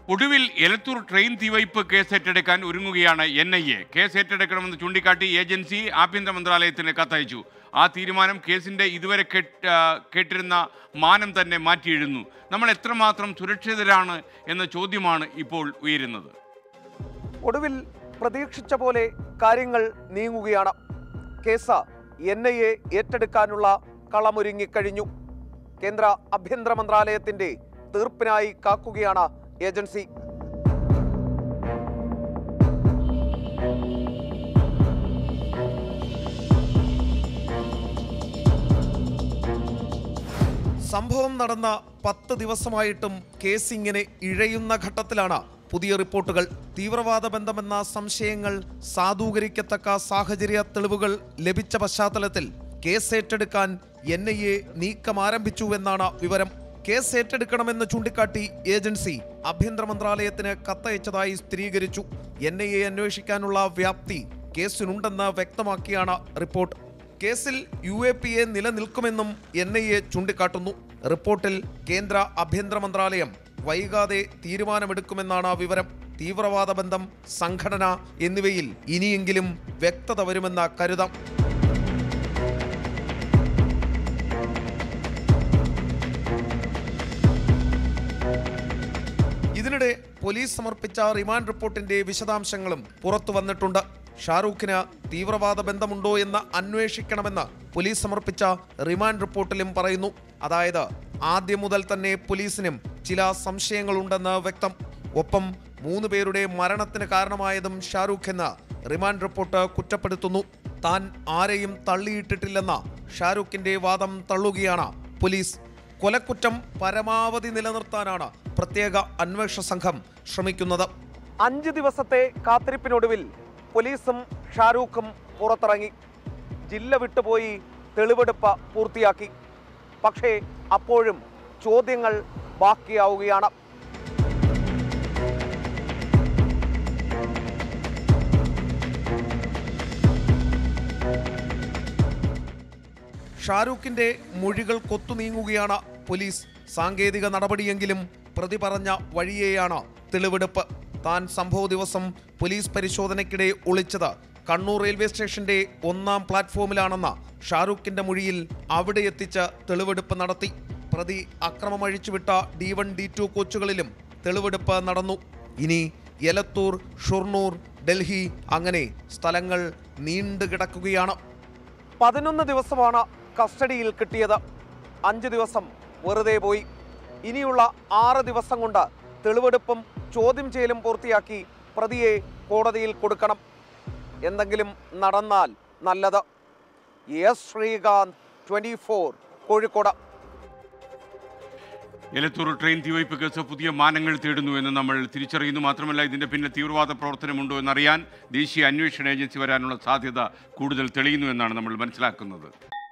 ഒടുവിൽ എലത്തൂർ ട്രെയിൻ തീവയ്പ് കേസ് ഏറ്റെടുക്കാൻ ഒരുങ്ങുകയാണ് എൻ ഐ എ കേസ് ഏറ്റെടുക്കണമെന്ന് ചൂണ്ടിക്കാട്ടി ഏജൻസി ആഭ്യന്തര മന്ത്രാലയത്തിന് കത്തയച്ചു ആ തീരുമാനം കേസിന്റെ ഇതുവരെ കേട്ട് ആ, കേട്ടിരുന്ന മാനം തന്നെ മാറ്റിയെഴുന്നു നമ്മൾ എത്രമാത്രം സുരക്ഷിതരാണ് എന്ന ചോദ്യമാണ് ഇപ്പോൾ ഉയരുന്നത് ഒടുവിൽ പ്രതീക്ഷിച്ച പോലെ കാര്യങ്ങൾ നീങ്ങുകയാണ് കേസ് എൻ ഐ എ ഏറ്റെടുക്കാനുള്ള കളമൊരുങ്ങിക്കഴിഞ്ഞു കേന്ദ്ര ആഭ്യന്തര മന്ത്രാലയത്തിന്റെ തീർപ്പിനായി കാക്കുകയാണ് ഏജൻസി സംഭവം നടന്ന പത്ത് ദിവസമായിട്ടും കേസ് ഇങ്ങനെ ഇഴയുന്ന ഘട്ടത്തിലാണ് പുതിയ റിപ്പോർട്ടുകൾ തീവ്രവാദ ബന്ധമെന്ന സംശയങ്ങൾ സാധൂകരിക്കത്തക്ക സാഹചര്യ തെളിവുകൾ ലഭിച്ച പശ്ചാത്തലത്തിൽ കേസ് ഏറ്റെടുക്കാൻ എൻ ഐ എ നീക്കം ആരംഭിച്ചുവെന്നാണ് വിവരം കേസ് ഏറ്റെടുക്കണമെന്ന് ചൂണ്ടിക്കാട്ടി ഏജൻസി ആഭ്യന്തര മന്ത്രാലയത്തിന് കത്തയച്ചതായി സ്ഥിരീകരിച്ചു എൻ ഐ എ അന്വേഷിക്കാനുള്ള വ്യാപ്തി കേസിനുണ്ടെന്ന് വ്യക്തമാക്കിയാണ് റിപ്പോർട്ട് കേസിൽ യു എ പി എ നിലനിൽക്കുമെന്നും എൻ ഐ എ ചൂണ്ടിക്കാട്ടുന്നു റിപ്പോർട്ടിൽ കേന്ദ്ര ആഭ്യന്തര മന്ത്രാലയം വൈകാതെ തീരുമാനമെടുക്കുമെന്നാണ് വിവരം തീവ്രവാദ ബന്ധം സംഘടന എന്നിവയിൽ ഇനിയെങ്കിലും വ്യക്തത വരുമെന്ന കരുതാം ഇതിനിടെ പോലീസ് സമർപ്പിച്ച റിമാൻഡ് റിപ്പോർട്ടിന്റെ വിശദാംശങ്ങളും പുറത്തു വന്നിട്ടുണ്ട് ഷാറൂഖിന് തീവ്രവാദ ബന്ധമുണ്ടോ എന്ന് അന്വേഷിക്കണമെന്ന് പോലീസ് സമർപ്പിച്ച റിമാൻഡ് റിപ്പോർട്ടിലും പറയുന്നു അതായത് ആദ്യം മുതൽ തന്നെ പോലീസിനും ചില സംശയങ്ങളുണ്ടെന്ന് വ്യക്തം ഒപ്പം മൂന്ന് പേരുടെ മരണത്തിന് കാരണമായതും ഷാറൂഖ് എന്ന് റിമാൻഡ് റിപ്പോർട്ട് കുറ്റപ്പെടുത്തുന്നു താൻ ആരെയും തള്ളിയിട്ടിട്ടില്ലെന്ന ഷാരൂഖിന്റെ വാദം തള്ളുകയാണ് പോലീസ് കൊലക്കുറ്റം പരമാവധി നിലനിർത്താനാണ് പ്രത്യേക അന്വേഷണ സംഘം ശ്രമിക്കുന്നത് അഞ്ച് ദിവസത്തെ കാത്തിരിപ്പിനൊടുവിൽ പോലീസും ഷാരൂഖും പുറത്തിറങ്ങി ജില്ല വിട്ടുപോയി തെളിവെടുപ്പ് പൂർത്തിയാക്കി പക്ഷേ അപ്പോഴും ചോദ്യങ്ങൾ ബാക്കിയാവുകയാണ് ഷാരൂഖിന്റെ മൊഴികൾ കൊത്തുനീങ്ങുകയാണ് പോലീസ് സാങ്കേതിക നടപടിയെങ്കിലും പ്രതി പറഞ്ഞ വഴിയെയാണ് തെളിവെടുപ്പ് താൻ സംഭവ ദിവസം പോലീസ് പരിശോധനയ്ക്കിടെ ഒളിച്ചത് കണ്ണൂർ റെയിൽവേ സ്റ്റേഷന്റെ ഒന്നാം പ്ലാറ്റ്ഫോമിലാണെന്ന ഷാരൂഖിന്റെ മൊഴിയിൽ അവിടെ എത്തിച്ച് തെളിവെടുപ്പ് നടത്തി പ്രതി അക്രമം അഴിച്ചുവിട്ട ഡി വൺ ഡി ടു കോച്ചുകളിലും തെളിവെടുപ്പ് നടന്നു ഇനി എലത്തൂർ ഷൊർണൂർ ഡൽഹി അങ്ങനെ സ്ഥലങ്ങൾ നീണ്ടു കിടക്കുകയാണ് പതിനൊന്ന് ദിവസമാണ് കസ്റ്റഡിയിൽ കിട്ടിയത് അഞ്ച് ദിവസം വെറുതെ പോയി ഇനിയുള്ള ആറ് ദിവസം കൊണ്ട് തെളിവെടുപ്പും ചോദ്യം ചെയ്യലും പൂർത്തിയാക്കി പ്രതിയെ കോടതിയിൽ കൊടുക്കണം എന്തെങ്കിലും നടന്നാൽ നല്ലത് S Sreekanth twenty four Kozhikode Elathur train തീവയ്പ് കേസ് പുതിയ മാനങ്ങൾ തേടുന്നു എന്ന് നമ്മൾ തിരിച്ചറിയുന്നു മാത്രമല്ല ഇതിന്റെ പിന്നിൽ തീവ്രവാദ പ്രവർത്തനമുണ്ടോ എന്നറിയാൻ ദേശീയ അന്വേഷണ ഏജൻസി വരാനുള്ള സാധ്യത കൂടുതൽ തെളിയുന്നു എന്നാണ് നമ്മൾ മനസ്സിലാക്കുന്നത്